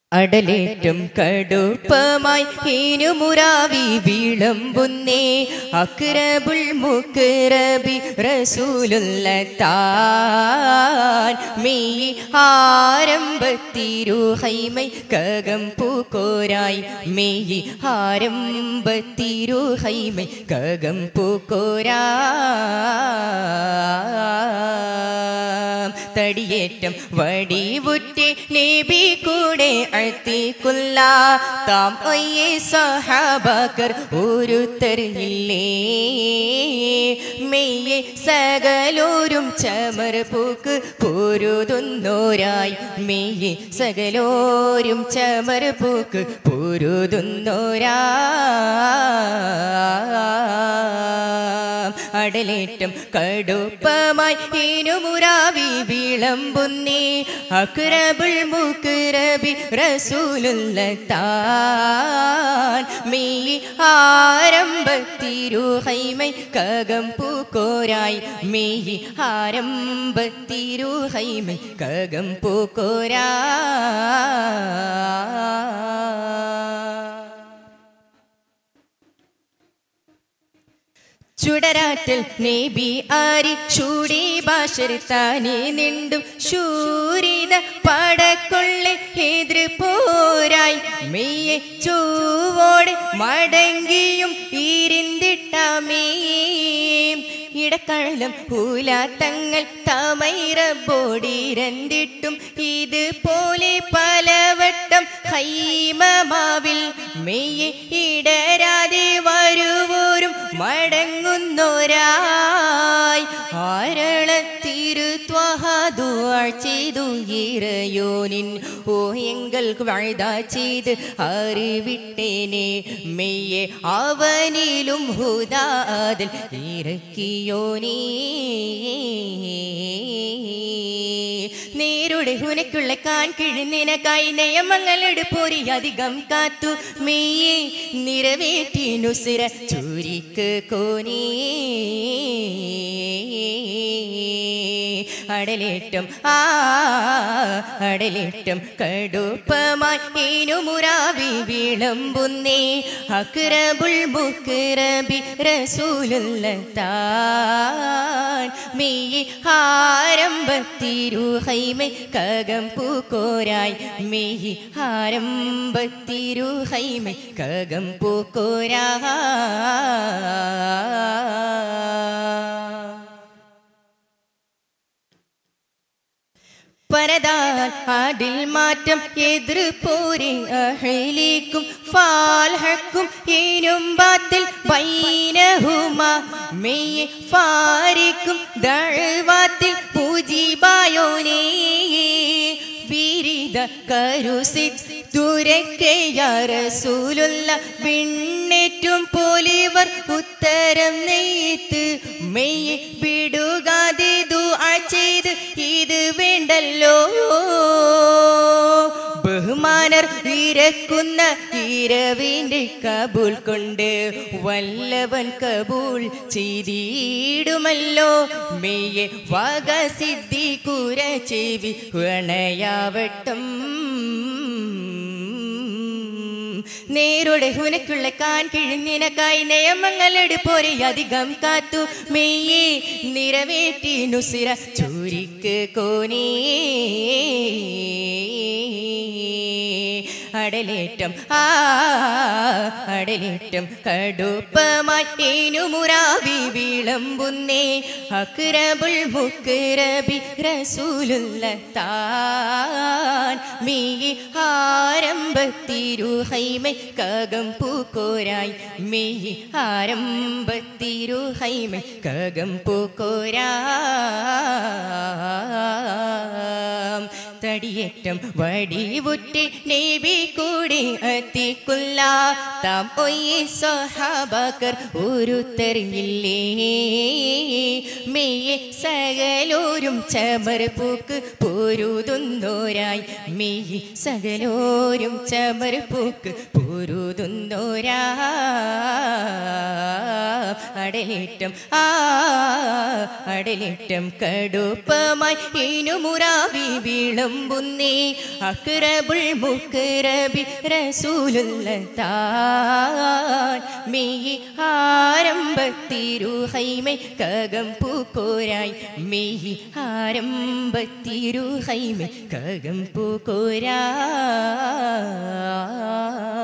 അടലേറ്റം കടുപ്പമായി ഹീനുമുറാവി വിളമ്പുന്നേ അക്രബുൽ മുക്രബി റസൂലുള്ള താൻ മെയ് ആരംഭത്തിരുഹൈമൈ കകം പൂക്കോരായി മെയ് ആരംഭത്തിരുഹൈമൈ കകം പൂക്കോരാ തടിയേറ്റം വടിവുറ്റി നബി കൂടെ അഴ്ത്തിക്കുള്ള താം ഒയ്യേ സഹാബാക്കർ ഒരു തെറിയില്ലേ മെയ്യെ സകലോരും ചമർ പൂക്ക് പൊരുതുന്നോരായി മെയ്യെ സകലോരും ചമർ പൂക്ക് പൊരുതുന്നോരാ അടലേറ്റം കടുപ്പമായി ഇനുമുറാവി വിളമ്പുന്നേ അക്രബുൾ മുക്രബി റസൂലുള്ള താൻ മീ ആരംഭത്തിരുഹൈമൈ കകം പൂക്കോരായി മീ ആരംഭത്തിരുഹൈമൈ കകം പൂക്കോരാ ചുടരാറ്റൽ നേബി ആരി ചൂടി ഭാഷരുത്താനെ നിണ്ടും ശൂരിത പടക്കൊള്ളെ എതിർ പോരായി മെയ്യെ ചൂവോടെ മടങ്ങിയും ഈരിന്തിട്ടാമേ ഇടക്കള്ളം പൂലാത്തങ്ങൾ തമൈറ ബോഡി രണ്ടിട്ടും ഇതുപോലെ പലവട്ടം ഹൈമമാവിൽ മെയ്യെ ഇടരാതെ വരുവോരും മടങ്ങുന്നോരായി ആരളത്തിരുത്വഹാദുവാൾ ചെയ്തു ഇറയോനിൻ ഓ എങ്കൾക്ക് വഴുതാ ചെയ്ത് അറിവിട്ടേനെ മെയ്യെ അവനിലും ഹുദാതിൽ ഇറക്കിയോനേ നേരുടെ ഹുനക്കുള്ള കാൻ കിഴുന്നിനക്കായി നയമങ്ങളെടുപ്പോരി അധികം കാത്തു മെയ്യെ നിറവേറ്റിനു സിര ചൂരിക്ക് കോനേ അടലേറ്റം ആ അടലേറ്റം കടുപ്പമായി ഇനുമുറാവി വിളമ്പുന്നേ അക്രബുൾ മുക്രബി റസൂലുള്ള താൻ മീ ആരംഭത്തിരുഹൈമൈ കകം പൂക്കോരായി മീ ആരംഭത്തിരുഹൈമൈ കകം പൂക്കോരാ പരതാൽ ആടിൽ മാറ്റം എതിർപ്പോരെ അഹലിക്കും ഫാൽഹക്കും ഏനും ബാത്തിൽ ബൈനഹുമ മെയ്യെ ഫാരിക്കും ദഴവാത്തിൽ പൂജിബായോനേ വിരിത കരുസിത് ദൂരക്കയാറസൂലുള്ള വിണ്ണേറ്റും പോലിവർ ഉത്തരം നെയ്ത്ത് മെയ്യെ വിടുകാതെ ദുആ ചെയ്ത് ഇത് വേണ്ടല്ലോ ബഹുമാനർ ഇരക്കുന്ന ഇരവിൻ്റെ കബൂൽ കൊണ്ട് വല്ലവൻ കബൂൽ ചെയ്തിടുമല്ലോ മെയ്യെ വക സിദ്ധി കുര ചെവി അണയാവട്ടം നേരുടെ ഹുനക്കുള്ള കാൻ കിഴുന്നിനക്കായി നിയമങ്ങളെടുപ്പോരെ അധികം കാത്തു മെയ്യെ നിറവേറ്റി നുസിര ചൂരിക്ക് കോനേ അടലേറ്റം ആ അടലേറ്റം കടുപ്പമായി ഇനുമുറാവി വിളമ്പുന്നേ അക്രബുൾ മുക്രബി റസൂലുള്ള താൻ മീ ആരംഭത്തിരുഹൈമൈ കകം പൂക്കോരായി മീ ആരംഭത്തിരുഹൈമൈ കകം പൂക്കോരാ തടിയേറ്റം വടിവുറ്റി നേബി കൂടി എത്തിക്കുള്ള താം ഒയ്യെ സഹാബാക്കർ ഒരു തെറിയില്ലേ മെയ്യെ സകലോരും ചമർ പൂക്ക് പൊരുതുന്നോരായി മെയ്യെ സകലോരും ചമർ പൂക്ക് പൊരുതുന്നോരാ അടലേറ്റം ആ അടലേറ്റം കടുപ്പമായി ഇനുമുറാവി വീളം വിളമ്പുന്നേ അക്രബുൾ മുക്കരബി റസൂലുള്ള താൻ മെയ് ആരംഭത്തിരുഹൈമെ കകം പൂക്കോരായി മെയ് ആരംഭത്തിരുഹൈമെ കകം പൂക്കോരാ